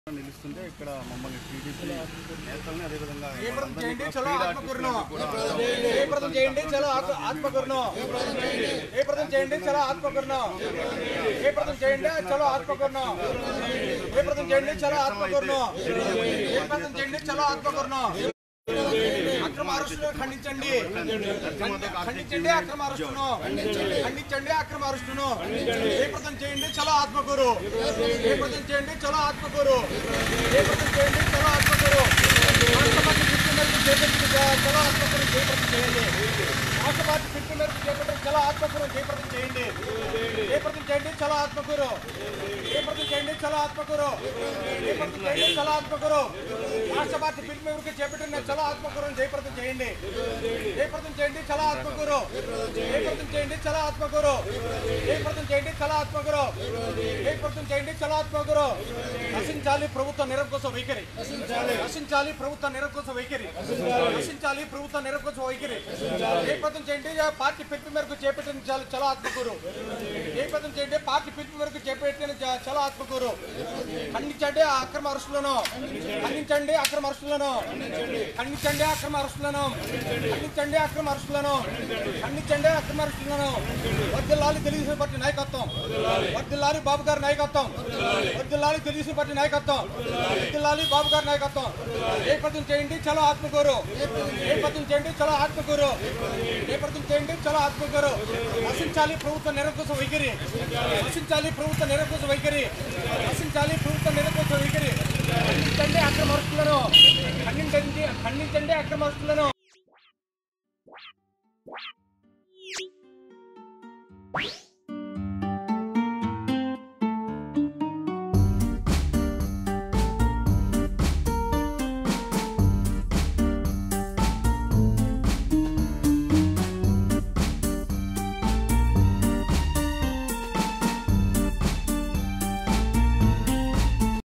నిలుస్తుంటే ఇక్కడ మమ్మల్ని టీడీపీ నేతల్ని అదేవిధంగా జయప్రదం చేయండి వాళ్ళందరినీ చలో కూడా ఆత్మకూరును కూడా జయప్రదం చేయండి చలో ఆత్మ- ఆత్మకూరును జయప్రదం చేయండి చలో ఆత్మకూరును జయప్రదం చేయండి చలో ఆత్మకూరును జయప్రదం చేయండి చలో ఆత్మకూరును జయప్రదం చేయండి చలో ఆత్మకూరును అక్రమ అరెస్టులు ఖండించండి ఖండించండి అక్రమ అరెస్టును ఖండించండి అక్రమ అరెస్టును జయప్రదం చేయండి చలో ఆత్మకూరు జయప్రదం చేయండి చలో ఆత్మకూరు జయప్రదం చేయండి చలో ఆత్మకూరు రాష్ట్ర పార్టీ పిలుపు మేరకు చేపట్టిన చలో ఆత్మకూరు జయప్రదం చేయండి రాష్ట్ర పార్టీ పిలుపు మేరకు చేపట్టిన చలో ఆత్మకూరు జయప్రదం చేయండి జయప్రదం చేయండి చలో ఆత్మకూరు జయప్రదం చేయండి చలో ఆత్మకూరు జయప్రదం చేయండి చలో ఆత్మకూరు రాష్ట్ర పార్టీ పిలుపు మేరకు చేపట్టిన చలో ఆత్మకూరుని జయప్రదం చేయండి జయప్రదం చేయండి చలో ఆత్మకూరు జయప్రదం చేయండి చలో ఆత్మకూరు జయప్రదం చేయండి చలో ఆత్మకూరు జయప్రదం చేయండి చలో ఆత్మకూరు నశించాలి ప్రభుత్వ నిరంకుశ వైఖరి నశించాలి ప్రభుత్వ నిరంకుశ వైఖరి నశించాలి ప్రభుత్వ నిరంకుశ వైఖరి జయప్రదం చేయండి పార్టీ పిలుపు మేరకు చేపట్టిన చల- చలో ఆత్మకూరు జయప్రదం చేయండి పార్టీ పిలుపు మేరకు చేపట్టిన చ- చలో ఆత్మకూరు ఖండించండి ఆ అక్రమ అరెస్టులను ఖండించండి అక్రమ అరెస్టులను ఖండించండి అక్రమ అరెస్టులను ఖండించండి అక్రమ అరెస్టులను ఖండించండి అక్రమ అరెస్టులను వర్దిల్లాలి తెలుగుదేశం పార్టీ నాయకత్వం వర్దిల్లాలి బాబు గారి నాయకత్వం వర్దిల్లాలి తెలుగుదేశం పార్టీ నాయకత్వం వర్దిల్లాలి బాబు గారి నాయకత్వం జయప్రదం చేయండి చలో ఆత్మకూరు జయప్రదం చేయండి చలో ఆత్మకూరు జయప్రదం చేయండి చలో ఆత్మకూరు నశించాలి ప్రభుత్వ నిరంకుశ వైఖరి నశించాలి ప్రభుత్వ నిరంకుశ వైఖరి నశించాలి ప్రభుత్వ నిరంకుశ వైఖరి ఖండించండి అక్రమ అరెస్టులను ఖండించండి ఖండించండి అక్రమ అరెస్టులను